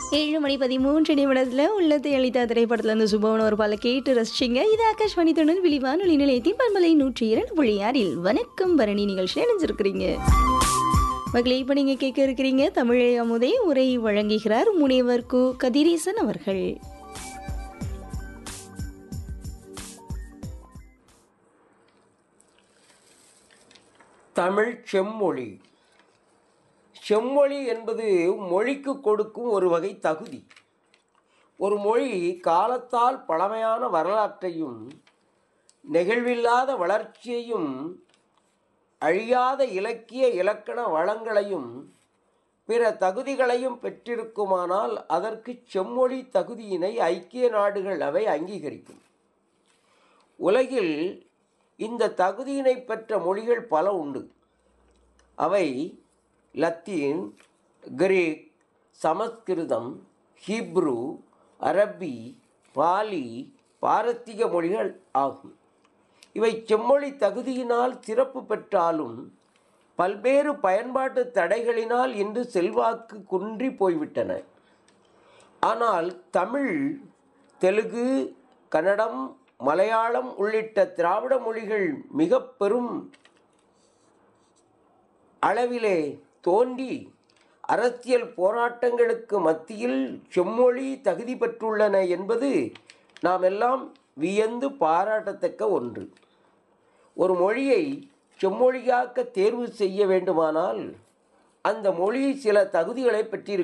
ஏழு மணி பதிமூன்று நிமிடத்தில் உள்ளத்தை அளித்த திரைப்படத்துல இருந்து சுபவன் ஒரு பல கேட்டு ரசிச்சிங்க இது ஆகாஷ்வாணி தொண்ணூறு விழிவானொலி நிலையத்தின் பண்பலை நூற்றி இரண்டு புள்ளி ஆறில் வணக்கம் பரணி நிகழ்ச்சி இணைஞ்சிருக்கிறீங்க மகளே இப்போ நீங்கள் கேட்க இருக்கிறீங்க தமிழை அமுதை உரை வழங்குகிறார் முனைவர் கு கதிரேசன் அவர்கள் தமிழ் செம்மொழி செம்மொழி என்பது மொழிக்கு கொடுக்கும் ஒரு வகை தகுதி ஒரு மொழி காலத்தால் பழமையான வரலாற்றையும் நெகிழ்வில்லாத வளர்ச்சியையும் அழியாத இலக்கிய இலக்கண வளங்களையும் பிற தகுதிகளையும் பெற்றிருக்குமானால் அதற்கு செம்மொழி தகுதியினை ஐக்கிய நாடுகள் அவை அங்கீகரிக்கும் உலகில் இந்த தகுதியினை பெற்ற மொழிகள் பல உண்டு அவை லத்தீன் கிரீக் சமஸ்கிருதம் ஹீப்ரு அரபி பாலி பாரசீக மொழிகள் ஆகும் இவை செம்மொழி தகுதியினால் சிறப்பு பெற்றாலும் பல்வேறு பயன்பாட்டு தடைகளினால் இன்று செல்வாக்கு குன்றி போய்விட்டன ஆனால் தமிழ் தெலுங்கு கன்னடம் மலையாளம் உள்ளிட்ட திராவிட மொழிகள் மிக பெரும் அளவிலே தோன்றி அரசியல் போராட்டங்களுக்கு மத்தியில் செம்மொழி தகுதி பெற்றுள்ளன என்பது நாம் எல்லாம் வியந்து பாராட்டத்தக்க ஒன்று ஒரு மொழியை செம்மொழியாக்க தேர்வு செய்ய வேண்டுமானால் அந்த மொழி சில தகுதிகளை பெற்றிருக்க